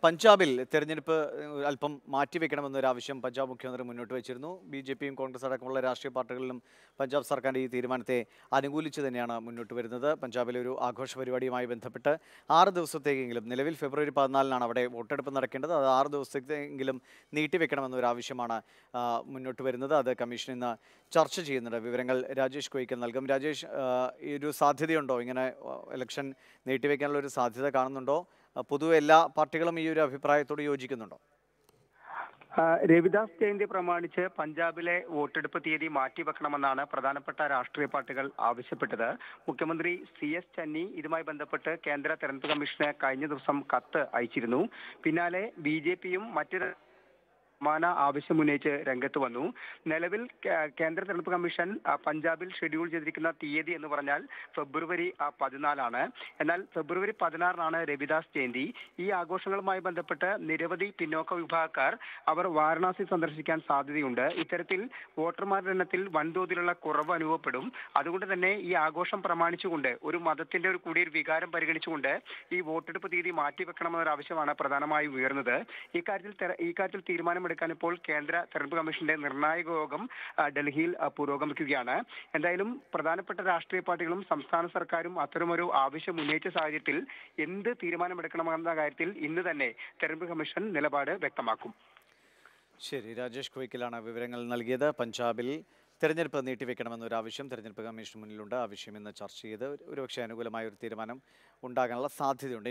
പഞ്ചാബിൽ തെരഞ്ഞെടുപ്പ് ഏഹ്, അല്പം മാറ്റിവെക്കണമെന്നൊരാവശ്യം പഞ്ചാബ് മുഖ്യമന്ത്രി മുന്നോട്ട് വെച്ചിരുന്നു ബി ജെ പിയും കോൺഗ്രസ് അടക്കമുള്ള രാഷ്ട്രീയ പാർട്ടികളിലും പഞ്ചാബ് സർക്കാരിൻ്റെ ഈ തീരുമാനത്തെ അനുകൂലിച്ച് തന്നെയാണ് മുന്നോട്ട് വരുന്നത് പഞ്ചാബിലെ ഒരു ആഘോഷ പരിപാടിയുമായി ബന്ധപ്പെട്ട് ആറ് ദിവസത്തേക്കെങ്കിലും നിലവിൽ ഫെബ്രുവരി പതിനാലിനാണ് അവിടെ വോട്ടെടുപ്പ് നടക്കേണ്ടത് അത് ആറ് ദിവസത്തേക്കെങ്കിലും നീട്ടിവെക്കണമെന്നൊരാവശ്യമാണ് ആ, മുന്നോട്ട് വരുന്നത് അത് കമ്മീഷൻ ഇന്ന് ചർച്ച ചെയ്യുന്നുണ്ട് വിവരങ്ങൾ രാജേഷ് കോയിക്കൽ നൽകും രാജേഷ് ആ, ഈ ഒരു സാധ്യതയുണ്ടോ ഇങ്ങനെ ആ, ഇലക്ഷൻ നീട്ടിവെക്കാനുള്ള ഒരു സാധ്യത കാണുന്നുണ്ടോ ആ, പൊതുവെ എല്ലാ പാർട്ടികളും ഈ ഒരു അഭിപ്രായത്തോട് യോജിക്കുന്നുണ്ടോ ആ, രവിദാസ് ജയന്തി പ്രമാണിച്ച് പഞ്ചാബിലെ വോട്ടെടുപ്പ് തീയതി മാറ്റിവെക്കണമെന്നാണ് പ്രധാനപ്പെട്ട രാഷ്ട്രീയ പാർട്ടികൾ ആവശ്യപ്പെട്ടത് മുഖ്യമന്ത്രി സി എസ് ചന്നി ഇതുമായി ബന്ധപ്പെട്ട് കേന്ദ്ര തെരഞ്ഞെടുപ്പ് കമ്മീഷന് കഴിഞ്ഞ ദിവസം കത്ത് അയച്ചിരുന്നു പിന്നാലെ ബി ജെ പിയും മറ്റ് സമാന ആവശ്യം ഉന്നയിച്ച് രംഗത്ത് വന്നു നിലവിൽ കേ- കേന്ദ്ര തെരഞ്ഞെടുപ്പ് കമ്മീഷൻ ആ, പഞ്ചാബിൽ ഷെഡ്യൂൾ ചെയ്തിരിക്കുന്ന തീയതി എന്ന് പറഞ്ഞാൽ ഫെബ്രുവരി ആ, പതിനാലാണ് എന്നാൽ ഫെബ്രുവരി പതിനാറിനാണ് രവിദാസ് ജയന്തി ഈ ആഘോഷങ്ങളുമായി ബന്ധപ്പെട്ട് നിരവധി പിന്നോക്ക വിഭാഗക്കാർ അവർ വാരണാസി സന്ദർശിക്കാൻ സാധ്യതയുണ്ട് ഇത്തരത്തിൽ വോട്ടർമാരുടെ എണ്ണത്തിൽ വൻതോതിലുള്ള കുറവ് അനുഭവപ്പെടും അതുകൊണ്ട് തന്നെ ഈ ആഘോഷം പ്രമാണിച്ചുകൊണ്ട് ഒരു മതത്തിന്റെ ഒരു കൂടി ഒരു വികാരം പരിഗണിച്ചുകൊണ്ട് ഈ വോട്ടെടുപ്പ് തീയതി മാറ്റിവെക്കണമെന്നൊരു ആവശ്യമാണ് പ്രധാനമായും ഉയർന്നത് ഇക്കാര്യത്തിൽ തെര- ഇക്കാര്യത്തിൽ തീരുമാനമെടുക്കാൻ ഇപ്പോൾ കേന്ദ്ര തെരഞ്ഞെടുപ്പ് കമ്മീഷന്റെ നിർണായക യോഗം ആ, ഡൽഹിയിൽ ആ, പുരോഗമിക്കുകയാണ് എന്തായാലും പ്രധാനപ്പെട്ട രാഷ്ട്രീയ പാർട്ടികളും സംസ്ഥാന സർക്കാരും അത്തരമൊരു ആവശ്യം ഉന്നയിച്ച സാഹചര്യത്തിൽ എന്ത് തീരുമാനമെടുക്കണമെന്ന കാര്യത്തിൽ ഇന്ന് തന്നെ തെരഞ്ഞെടുപ്പ് കമ്മീഷൻ നിലപാട് വ്യക്തമാക്കും ശരി രാജേഷ് കോയിക്കലാണ് വിവരങ്ങൾ നൽകിയത് പഞ്ചാബിൽ തെരഞ്ഞെടുപ്പ് നീട്ടിവെക്കണമെന്നൊരു ആവശ്യം തെരഞ്ഞെടുപ്പ് കമ്മീഷന് മുന്നിലുണ്ട് ആവശ്യം ഇന്ന് ചർച്ച ചെയ്ത് ഒരുപക്ഷെ അനുകൂലമായ ഒരു തീരുമാനം ഉണ്ടാകാനുള്ള സാധ്യതയുണ്ട്